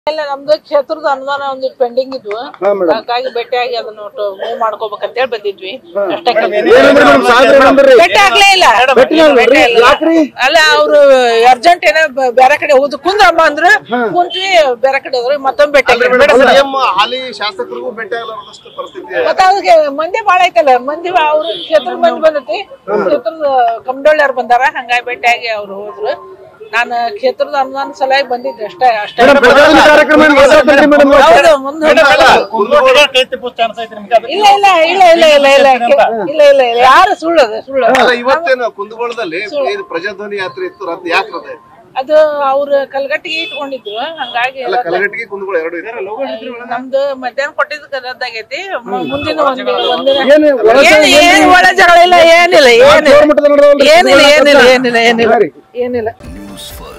ಇಲ್ಲ ನಮ್ದು ಕ್ಷೇತ್ರದ ಅನುದಾನ ಒಂದು ಪೆಂಡಿಂಗ್ ಇದ್ವು ಹಾ ಮೇಡಮ್ ಹಾಗಾಗಿ ಭೇಟಿಯಾಗಿ ಅದನ್ನ ಮೂವ್ ಮಾಡ್ಕೋಬೇಕಂತ ಹೇಳಿ ಬಂದಿದ್ವಿ ಅಷ್ಟೇ ಏನಂದ್ರೆ ಮೇಡಮ್ ಸಾಹೇಬ್ರು ಏನಂದ್ರಿ ಭೇಟಿ ಆಗ್ಲೇ ಇಲ್ಲ ಭೇಟಿ ಆಗ್ಲಿಲ್ಲ ರೀ? ಯಾಕ್ರಿ? ಅಲ್ಲ ಅವ್ರು ಅರ್ಜೆಂಟ್ ಏನೋ ಬ- ಬೇರೆ ಕಡೆ ಹೋದ್ ಕುಂದ್ರಮ್ಮ ಅಂದ್ರು ಕುಂತ್ವಿ ಬೇರೆ ಕಡೆ ಹೋದ್ರೆ ಮತ್ತೊಮ್ಮೆ ಭೇಟಿ ಆಗಿಲ್ಲ. ಸಿಎಂ ಹಾಲಿ ಶಾಸಕರಿಗೂ ಭೇಟಿ ಆಗಲಾರದಷ್ಟು ಪರಿಸ್ಥಿತಿ ಮತ್ತೆ ಅವ್ರಿಗೆ ಮಂದಿ ಬಾಳ ಐತಲ್ಲ ಮಂದಿ ಅವ್ರು ಕ್ಷೇತ್ರದ ಮಂದಿ ಬಂದೈತಿ ಕ್ಷೇತ್ರದ ಕಮಡೋಳ್ಯಾರು ಬಂದಾರ ಹಂಗಾಗಿ ಭೇಟಿಯಾಗಿ ಅವ್ರು ಹೋದ್ರು ನಾನು ಕ್ಷೇತ್ರದ ಅನುದಾನ ಸಲುವಾಗಿ ಬಂದಿದ್ದೆ ಅಷ್ಟೇ ಅಷ್ಟೇ ಮೇಡಮ್ ಪ್ರಜಾವಾಣಿ ಕಾರ್ಯಕ್ರಮ ಏನ್ ಮಾತಾಡ್ತೀರಿ ಮೇಡಮ್ ಹೌದು ಮುಂದೆ ಇಲ್ಲ ಇಲ್ಲ ಇಲ್ಲ ಇಲ್ಲ ಇಲ್ಲ ಇಲ್ಲ ಇಲ್ಲ ಇಲ್ಲ ಇಲ್ಲ ಯಾರು ಸುಳ್ಳು ಅದು ಸುಳ್ಳು ಅಲ್ಲ ಇವತ್ತೇನು ಕುಂದಗೋಳದಲ್ಲಿ ಇದು ಪ್ರಜಾಧ್ವನಿ ಯಾತ್ರೆ ಇತ್ತು ರದ್ದು ಯಾಕೆ ರದ್ದು ಆಯ್ತು? ಅದು ಅವ್ರ ಕಲ್ಗಟ್ಟಿಗೆ ಇಟ್ಕೊಂಡಿದ್ರು ಹಂಗಾಗಿ ಅಲ್ಲ ಕಲಗಟ್ಟಿಗೆ ಕುಂದಗೋಳ ಎರಡು ಇದೆ ನಮ್ದು ಮಧ್ಯಾಹ್ನ ಕೊಟ್ಟಿದ್ದಕ್ಕೆ ರದ್ದಾಗೈತಿ ಮ- ಮುಂದಿನ ಒಂದು ಒಂದಿನ ಏನು ಏನ್ ಏನ್ ಒಳ ಜಗಳ ಇಲ್ಲ ಏನಿಲ್ಲ ಏನಿಲ್ಲ ಮಟ್ಟದ ನಡೆದವಲ್ರಿ ಏನಿಲ್ಲ ಏನಿಲ್ಲ ಏನಿಲ್ಲ ಏನಿಲ್ಲ ಹಾ ರೀ. ಏನಿಲ್ಲ ನ್ಯೂಸ್ ಫಸ್ಟ್